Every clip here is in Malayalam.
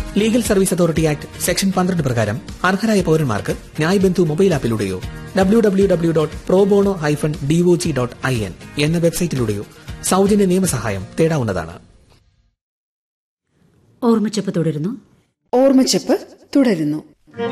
legal service authority act section പന്ത്രണ്ട് പ്രകാരം അർഹരായ പൌരന്മാർക്ക് ന്യായ് ബന്ധു മൊബൈൽ ആപ്പിലൂടെയോ W W W dot pro bono hyphen DOJ dot I N എന്ന വെബ്സൈറ്റിലൂടെയോ സൗജന്യ നിയമസഹായം തേടാവുന്നതാണ് ഓർമ്മച്ചപ്പ് തുടരുന്നു ഓർമ്മച്ചപ്പ് തുടരുന്നു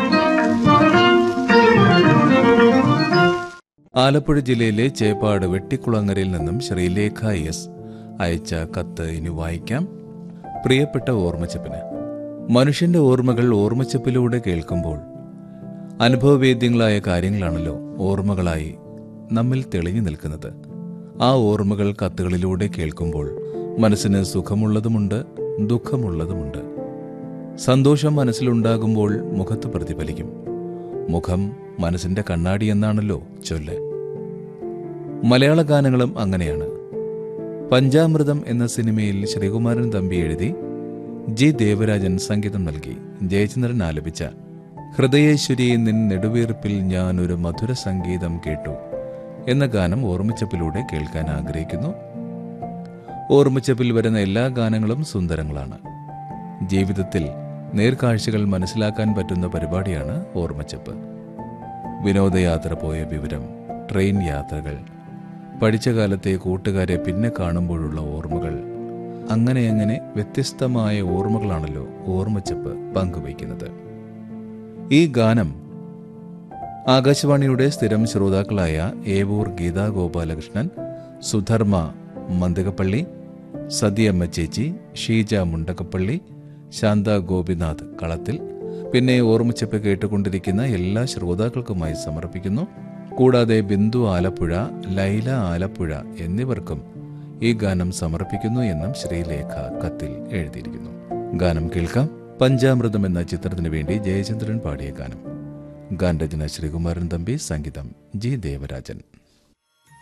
ആലപ്പുഴ ജില്ലയിലെ ചേപ്പാട് വെട്ടിക്കുളങ്ങരയിൽ നിന്നും ശ്രീലേഖ എസ് അയച്ച കത്ത് ഇനി വായിക്കാം പ്രിയപ്പെട്ട ഓർമ്മച്ചപ്പിന് മനുഷ്യന്റെ ഓർമ്മകൾ ഓർമ്മച്ചപ്പിലൂടെ കേൾക്കുമ്പോൾ അനുഭവവേദ്യങ്ങളായ കാര്യങ്ങളാണല്ലോ ഓർമ്മകളായി നമ്മിൽ തെളിഞ്ഞു നിൽക്കുന്നത് ആ ഓർമ്മകൾ കത്തുകളിലൂടെ കേൾക്കുമ്പോൾ മനസ്സിന് സുഖമുള്ളതുമുണ്ട് ദുഃഖമുള്ളതുമുണ്ട് സന്തോഷം മനസ്സിലുണ്ടാകുമ്പോൾ മുഖത്ത് പ്രതിഫലിക്കും മുഖം മനസ്സിന്റെ കണ്ണാടി എന്നാണല്ലോ ചൊല്ല് മലയാള ഗാനങ്ങളും അങ്ങനെയാണ് പഞ്ചാമൃതം എന്ന സിനിമയിൽ ശ്രീകുമാരൻ തമ്പി എഴുതി ജി ദേവരാജൻ സംഗീതം നൽകി ജയചന്ദ്രൻ ആലപിച്ച ഹൃദയേശ്വരി നിൻ നെടുവീർപ്പിൽ ഞാൻ ഒരു മധുര സംഗീതം കേട്ടു എന്ന ഗാനം ഓർമ്മിച്ചപ്പിലൂടെ കേൾക്കാൻ ആഗ്രഹിക്കുന്നു ഓർമ്മിച്ചപ്പിൽ വരുന്ന എല്ലാ ഗാനങ്ങളും സുന്ദരങ്ങളാണ് ജീവിതത്തിൽ നേർക്കാഴ്ചകൾ മനസ്സിലാക്കാൻ പറ്റുന്ന പരിപാടിയാണ് ഓർമ്മച്ചപ്പ് വിനോദയാത്ര പോയ വിവരം ട്രെയിൻ യാത്രകൾ പഠിച്ച കാലത്തെ കൂട്ടുകാരെ പിന്നെ കാണുമ്പോഴുള്ള ഓർമ്മകൾ അങ്ങനെ അങ്ങനെ വ്യത്യസ്തമായ ഓർമ്മകളാണല്ലോ ഓർമ്മച്ചപ്പ് പങ്കുവയ്ക്കുന്നത് ഈ ഗാനം ആകാശവാണിയുടെ സ്ഥിരം ശ്രോതാക്കളായ ഏവൂർ ഗീതാ ഗോപാലകൃഷ്ണൻ സുധർമ്മ മന്ദകപ്പള്ളി സതിയമ്മ ചേച്ചി ഷീജ മുണ്ടകപ്പള്ളി ശാന്ത ഗോപിനാഥ് കളത്തിൽ പിന്നെ ഓർമ്മിച്ചപ്പ് കേട്ടുകൊണ്ടിരിക്കുന്ന എല്ലാ ശ്രോതാക്കൾക്കുമായി സമർപ്പിക്കുന്നു കൂടാതെ ബിന്ദു ആലപ്പുഴ ലൈല ആലപ്പുഴ എന്നിവർക്കും ഈ ഗാനം സമർപ്പിക്കുന്നു എന്നും ശ്രീലേഖ കത്തിൽ എഴുതിയിരിക്കുന്നു ഗാനം കേൾക്കാം പഞ്ചാമൃതം എന്ന ചിത്രത്തിനു വേണ്ടി ജയചന്ദ്രൻ പാടിയ ഗാനം ഗാനരചന ശ്രീകുമാരൻ തമ്പി സംഗീതം ജി ദേവരാജൻ